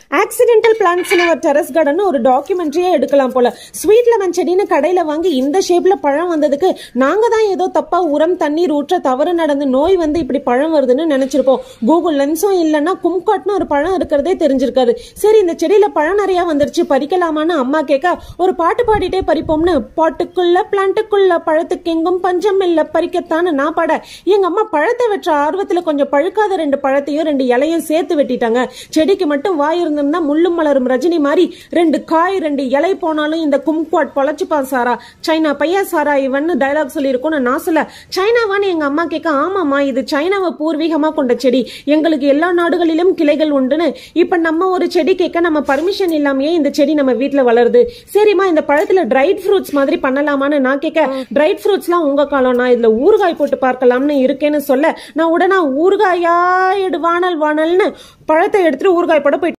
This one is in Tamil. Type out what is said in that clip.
ஆக்சிடென்டல் பிளான்ட்ஸ் ஒரு டெரஸ் கார்டன் ஒரு டாக்குமெண்ட்ரியே எடுக்கலாம் போல ஸ்வீட் லெமன் செடின்னு கடையில வாங்கி இந்த ஷேப்ல பழம் வந்ததுக்கு நாங்க தான் ஏதோ தப்பா உரம் தண்ணீர் ஊற்ற தவறு நடந்து நோய் வந்து இப்படி பழம் வருதுன்னு நினைச்சிருப்போம் கூகுள் லென்ஸும் இல்லைன்னா கும்காட்னு ஒரு பழம் இருக்கிறதே தெரிஞ்சிருக்காது சரி இந்த செடியில பழம் நிறைய வந்துருச்சு பறிக்கலாமான்னு அம்மா கேட்க ஒரு பாட்டு பாடிட்டே பறிப்போம்னு பாட்டுக்குள்ள பிளான்ட்டுக்குள்ள பழத்துக்கு எங்கும் பஞ்சம் இல்ல பறிக்கத்தான்னு நான் பாட எங்க அம்மா பழத்தை வெற்ற ஆர்வத்துல கொஞ்சம் பழுக்காத ரெண்டு பழத்தையும் ரெண்டு இலையும் சேர்த்து வெட்டிட்டாங்க செடிக்கு மட்டும் வாய் இருந்திருந்தா முள்ளும் மலரும் ரஜினி மாதிரி ரெண்டு காய் ரெண்டு இலை போனாலும் இந்த கும்குவாட் பொழைச்சுப்பான் சாரா சைனா பையா சாரா இவன்னு டயலாக் சொல்லியிருக்கோம்னு நான் சொல்ல சைனாவான்னு எங்க அம்மா கேட்க ஆமாம்மா இது சைனாவை பூர்வீகமா கொண்ட செடி எங்களுக்கு எல்லா நாடுகளிலும் கிளைகள் உண்டுன்னு இப்ப நம்ம ஒரு செடி கேட்க நம்ம பர்மிஷன் இல்லாமயே இந்த செடி நம்ம வீட்ல வளருது சரிம்மா இந்த பழத்துல ட்ரைட் ஃப்ரூட்ஸ் மாதிரி பண்ணலாமான்னு நான் கேட்க ட்ரைட் ஃப்ரூட்ஸ்லாம் உங்க காலம் நான் இதுல ஊறுகாய் போட்டு பார்க்கலாம்னு இருக்கேன்னு சொல்ல நான் உடனே ஊறுகாயா எடு வானல் வானல்னு பழத்தை எடுத்துட்டு ஊறுகாய் போட போயிட்டு